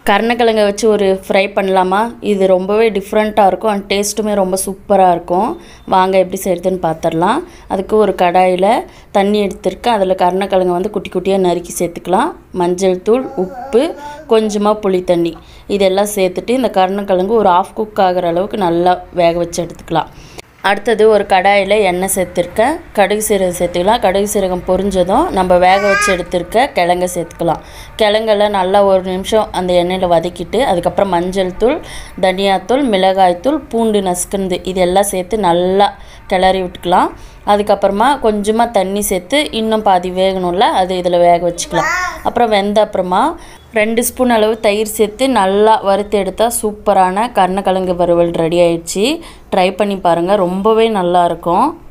கருணக்கிழங்க வச்சு ஒரு ஃப்ரை பண்ணலாமா இது ரொம்பவே டிஃப்ரெண்ட்டாக இருக்கும் அண்ட் டேஸ்ட்டுமே ரொம்ப சூப்பராக இருக்கும் வாங்க எப்படி செய்கிறதுன்னு பார்த்துடலாம் அதுக்கு ஒரு கடாயில் தண்ணி எடுத்திருக்கேன் அதில் கருணக்கிழங்க வந்து குட்டி குட்டியாக நறுக்கி சேர்த்துக்கலாம் மஞ்சள் தூள் உப்பு கொஞ்சமாக புளி தண்ணி இதெல்லாம் சேர்த்துட்டு இந்த கருணக்கிழங்கு ஒரு ஆஃப் குக் ஆகிற அளவுக்கு நல்லா வேக வச்சு எடுத்துக்கலாம் அடுத்தது ஒரு கடாயில் எண்ணெய் சேர்த்துருக்கேன் கடுகு சீரகம் சேர்த்துக்கலாம் கடுகு சீரகம் பொரிஞ்சதும் நம்ம வேக வச்சு எடுத்துருக்க கிழங்க சேர்த்துக்கலாம் கிழங்கெல்லாம் நல்லா ஒரு நிமிஷம் அந்த எண்ணெயில் வதக்கிட்டு அதுக்கப்புறம் மஞ்சள் தூள் தனியாத்தூள் மிளகாய்த்தூள் பூண்டு நசுக்குந்து இதெல்லாம் சேர்த்து நல்லா கிளறி விட்டுக்கலாம் அதுக்கப்புறமா கொஞ்சமாக தண்ணி சேர்த்து இன்னும் பாதி வேகணும்ல அது இதில் வேக வச்சுக்கலாம் அப்புறம் வெந்த அப்புறமா ரெண்டு ஸ்பூன் அளவு தயிர் சேர்த்து நல்லா வறுத்து எடுத்தால் சூப்பரான கருணக்கிழங்கு வறுவல் ரெடி ஆயிடுச்சு ட்ரை பண்ணி பாருங்கள் ரொம்பவே நல்லாயிருக்கும்